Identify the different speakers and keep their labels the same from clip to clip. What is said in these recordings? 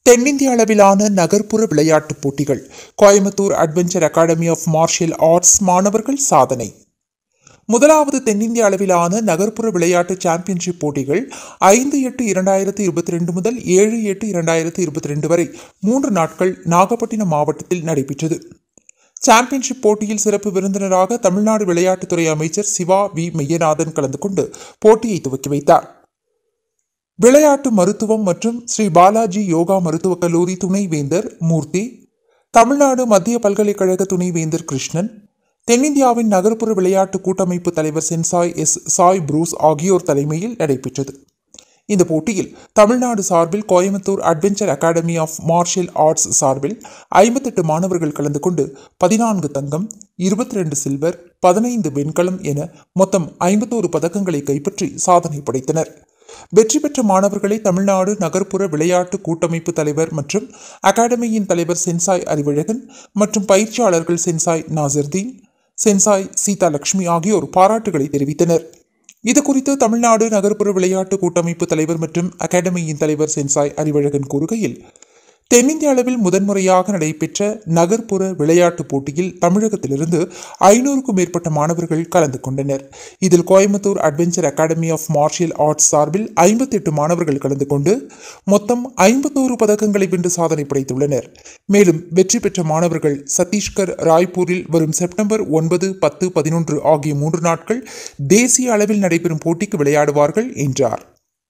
Speaker 1: தென்னிந்திய அளவிலான நகர்ப்புற விளையாட்டுப் போட்டிகள் Coimbatore adventure academy of martial arts மாணவர்கள் சாதனை முதலாவது தென்னிந்திய அளவிலான நகர்ப்புற விளையாட்டு சாம்பியன்ஷிப் போட்டிகள் ஐந்து எட்டு இரண்டாயிரத்தி இருபத்தி ரெண்டு முதல் ஏழு எட்டு இரண்டாயிரத்தி இருபத்தி ரெண்டு வரை மூன்று நாட்கள் நாகப்பட்டினம் மாவட்டத்தில் நடைபெற்றது சாம்பியன்ஷிப் போட்டியில் சிறப்பு விருந்தினராக தமிழ்நாடு விளையாட்டுத்துறை அமைச்சர் சிவா வி மெய்யநாதன் கலந்து கொண்டு போட்டியை துவக்கி வைத்தார் விளையாட்டு மருத்துவம் மற்றும் ஸ்ரீ பாலாஜி யோகா மருத்துவக் கல்லூரி துணைவேந்தர் மூர்த்தி தமிழ்நாடு மத்திய பல்கலைக்கழக துணைவேந்தர் கிருஷ்ணன் தென்னிந்தியாவின் நகர்ப்புற விளையாட்டு கூட்டமைப்பு தலைவர் சென்சாய் எஸ் சாய் ப்ரூஸ் ஆகியோர் தலைமையில் நடைபெற்றது இந்த போட்டியில் தமிழ்நாடு சார்பில் Coimbatore adventure academy of martial arts சார்பில் ஐம்பத்தெட்டு மாணவர்கள் கலந்து கொண்டு பதினான்கு தங்கம் இருபத்தி ரெண்டு சில்வர் பதினைந்து வெண்கலம் என மொத்தம் ஐம்பத்தோரு பதக்கங்களை கைப்பற்றி சாதனை படைத்தனர் வெற்றி பெற்ற மாணவர்களை தமிழ்நாடு நகர்ப்புற விளையாட்டு கூட்டமைப்பு தலைவர் மற்றும் அகாடமியின் தலைவர் சென்சாய் அறிவழகன் மற்றும் பயிற்சியாளர்கள் சென்சாய் நாசர்தீன் சென்சாய் சீதா லட்சுமி ஆகியோர் பாராட்டுகளை தெரிவித்தனர் இது குறித்து தமிழ்நாடு நகர்ப்புற விளையாட்டு கூட்டமைப்பு தலைவர் மற்றும் அகாடமியின் தலைவர் சென்சாய் அறிவழகன் கூறுகையில் தென்னிந்திய அளவில் முதன்முறையாக நடைபெற்ற நகர்ப்புற விளையாட்டுப் போட்டியில் தமிழகத்திலிருந்து ஐநூறுக்கும் மேற்பட்ட மாணவர்கள் கலந்து கொண்டனர் இதில் Coimbatore adventure academy of martial arts சார்பில் ஐம்பத்தெட்டு மாணவர்கள் கலந்து கொண்டு மொத்தம் ஐம்பத்தோரு பதக்கங்களை வென்று சாதனை படைத்துள்ளனர் மேலும் வெற்றி பெற்ற மாணவர்கள் சத்தீஸ்கர் ராய்ப்பூரில் வரும் செப்டம்பர் ஒன்பது பத்து பதினொன்று ஆகிய மூன்று நாட்கள் தேசிய அளவில் நடைபெறும் போட்டிக்கு விளையாடுவார்கள் என்றார்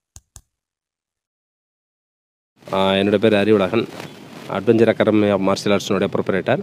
Speaker 2: என்னோடய பேர் Arivulagan adventure academy of martial ஆர்ட்ஸினுடைய ப்ரொப்பரேட்டர்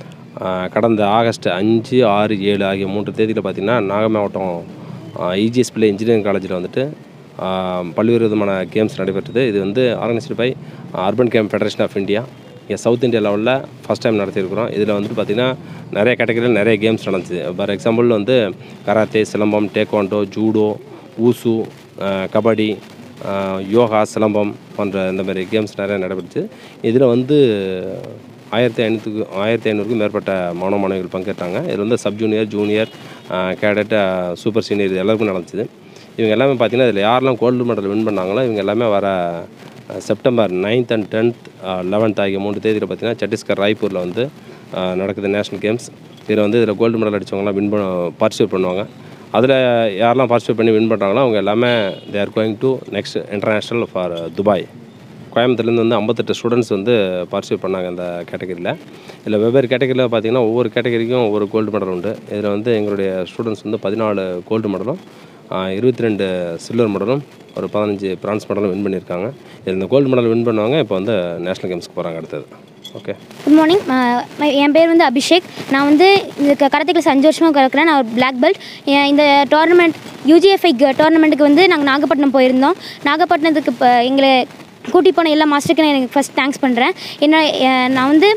Speaker 2: கடந்த ஆகஸ்ட் அஞ்சு ஆறு ஏழு ஆகிய மூன்று தேதியில் பார்த்திங்கன்னா நாகை மாவட்டம் இஜிஎஸ் பிள்ளை இன்ஜினியரிங் காலேஜில் வந்துட்டு பல்வேறு விதமான கேம்ஸ் நடைபெற்றது இது வந்து organised by urban game federation of India இங்கே சவுத் இந்தியா லெவலில் ஃபஸ்ட் டைம் நடத்தியிருக்கிறோம் இதில் வந்துட்டு பார்த்திங்கன்னா நிறைய கேட்டகரியில் நிறைய கேம்ஸ் நடந்துச்சு ஃபார் எக்ஸாம்பிள் வந்து karate silambam taekwondo judo wushu kabaddi yoga silambam போன்ற இந்த மாதிரி கேம்ஸ் நிறைய நடைபெற்றுச்சு இதில் வந்து ஆயிரத்தி ஐநூற்றுக்கு ஆயிரத்தி ஐநூறுக்கும் மேற்பட்ட மாணவ மாணவிகள் பங்கேற்றாங்க இதில் வந்து sub junior junior cadet super senior இது எல்லாருக்கும் நடந்துச்சு இவங்க எல்லாமே பார்த்திங்கன்னா இதில் யாரெல்லாம் கோல்டு மெடல் வின் பண்ணாங்களோ இவங்க எல்லாமே வர September ninth and tenth eleventh ஆகிய மூணு தேதியில் பார்த்திங்கன்னா சத்தீஸ்கர் ராய்ப்பூரில் வந்து நடக்குது நேஷ்னல் கேம்ஸ் இதில் வந்து இதில் கோல்டு மெடல் அடித்தவங்களாம் வின் பண்ண பார்ட்டிசிபேட் பண்ணுவாங்க அதில் யாரெல்லாம் பார்ட்டிசிபேட் பண்ணி வின் பண்ணுறாங்களோ அவங்க எல்லாமே they are going to next international for Dubai கோயம்புத்தூர்லேருந்து வந்து ஐம்பத்தெட்டு ஸ்டூடெண்ட்ஸ் வந்து பார்ட்டிசிபேட் பண்ணாங்க இந்த கேட்டகரியில் இதில் வெவ்வேறு கேட்டகரியில் பார்த்திங்கன்னா ஒவ்வொரு கேட்டகரிக்கும் ஒவ்வொரு கோல்டு மெடல் உண்டு இதில் வந்து எங்களுடைய ஸ்டூடெண்ட்ஸ் வந்து பதினாலு கோல்டு மெடலும் இருபத்தி ரெண்டு சில்வர் மெடலும் ஒரு பதினஞ்சு பிரான்ஸ் மெடலும் வின் பண்ணியிருக்காங்க இதில் இந்த கோல்டு மெடல் வின் பண்ணுவாங்க இப்போ வந்து நேஷ்னல் கேம்ஸ்க்கு போகிறாங்க அடுத்தது ஓகே
Speaker 3: குட் மார்னிங் என் பேர் வந்து அபிஷேக் நான் வந்து இந்த கராத்தே கிளாஸ் அஞ்சு வருஷமாக கலக்கிறேன் நான் ஒரு பிளாக் பெல்ட் இந்த டோர்னமெண்ட் யூஜிஎஃப்ஐ டோர்னமெண்ட்டுக்கு வந்து நாங்கள் நாகப்பட்டினம் போயிருந்தோம் நாகப்பட்டினத்துக்கு இப்போ எங்களை கூட்டி போன எல்லா மாஸ்டருக்கு நான் எனக்கு ஃபஸ்ட் தேங்க்ஸ் பண்ணுறேன் என்ன நான் வந்து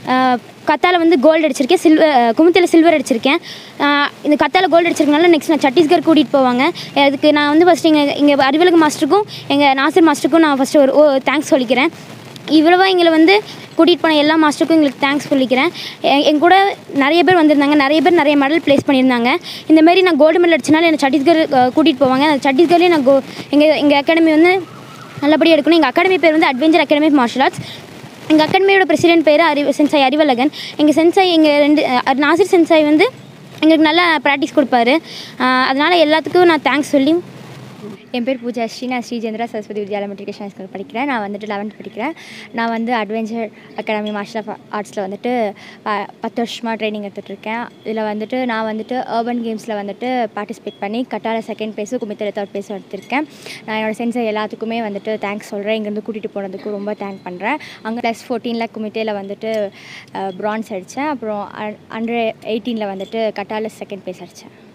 Speaker 3: கத்தால வந்து கோல்டு அடிச்சிருக்கேன் சில்வர் குமுத்தில் சில்வர் அடிச்சிருக்கேன் இந்த கத்தால கோல்டு அடிச்சிருக்கனால நெக்ஸ்ட் நான் சத்தீஸ்கர் கூட்டிகிட்டு போவாங்க அதுக்கு நான் வந்து ஃபஸ்ட் எங்கள் இங்கே அறிவலக மாஸ்டருக்கும் எங்கள் நாசர் மாஸ்டருக்கும் நான் ஃபஸ்ட்டு ஒரு ஓ தேங்க்ஸ் சொல்லிக்கிறேன் இவ்வளவா எங்களை வந்து கூட்டிகிட்டு போன எல்லா மாஸ்டருக்கும் எங்களுக்கு தேங்க்ஸ் சொல்லிக்கிறேன் என் கூட நிறைய பேர் வந்திருந்தாங்க நிறைய பேர் நிறைய மெடல் ப்ளேஸ் பண்ணியிருந்தாங்க இந்தமாரி நான் கோல்டு மெடல் அடிச்சனால என்னை சத்தீஸ்கர் கூட்டிகிட்டு போவாங்க அந்த சத்தீஸ்கர்லேயே நான் கோ எங்கள் எங்கள் அகாடமி வந்து நல்லபடியாக எடுக்கணும் எங்கள் அகாடமி பேர் வந்து adventure academy of martial arts எங்கள் அகாடமியோட பிரசிடென்ட் பேர் அறி சென்சாய் அறிவழகன் எங்கள் சென்சாய் எங்கள் ரெண்டு நாசிர் சென்சாய் வந்து எங்களுக்கு நல்லா ப்ராக்டிஸ் கொடுப்பாரு அதனால் எல்லாத்துக்கும் நான் தேங்க்ஸ் சொல்லி
Speaker 4: என் பேர் பூஜா ஸ்ரீ நான் ஸ்ரீஜேந்திரா சரஸ்வதி வித்யாலயா மெட்ரிகேஷன் ஸ்கூல் படிக்கிறேன் நான் வந்துட்டு லெவன்த் படிக்கிறேன் நான் வந்து அட்வென்ச்சர் அகாடமி மார்ஷல் ஆஃப் ஆர்ட்ஸில் வந்துட்டு பத்து வருஷமாக ட்ரைனிங் எடுத்துகிட்ருக்கேன் இதில் வந்துட்டு நான் வந்துட்டு அர்பன் கேம்ஸில் வந்துட்டு பார்ட்டிசிபேட் பண்ணி கட்டால செகண்ட் ப்ரைஸு குமித்தில் தேர்ட் ப்ரைஸும் எடுத்திருக்கேன் நான் என்னோடய சென்சை எல்லாத்துக்குமே வந்துட்டு தேங்க்ஸ் சொல்கிறேன் இங்கேருந்து கூட்டிகிட்டு போனதுக்கு ரொம்ப தேங்க் பண்ணுறேன் அங்கே ப்ளஸ் ஃபோர்டீனில் குமிட்டேயில் வந்துட்டு ப்ரான்ஸ் அடித்தேன் அப்புறம் அண்டர் எயிட்டீனில் வந்துட்டு கட்டால செகண்ட் ப்ரைஸ் அடித்தேன்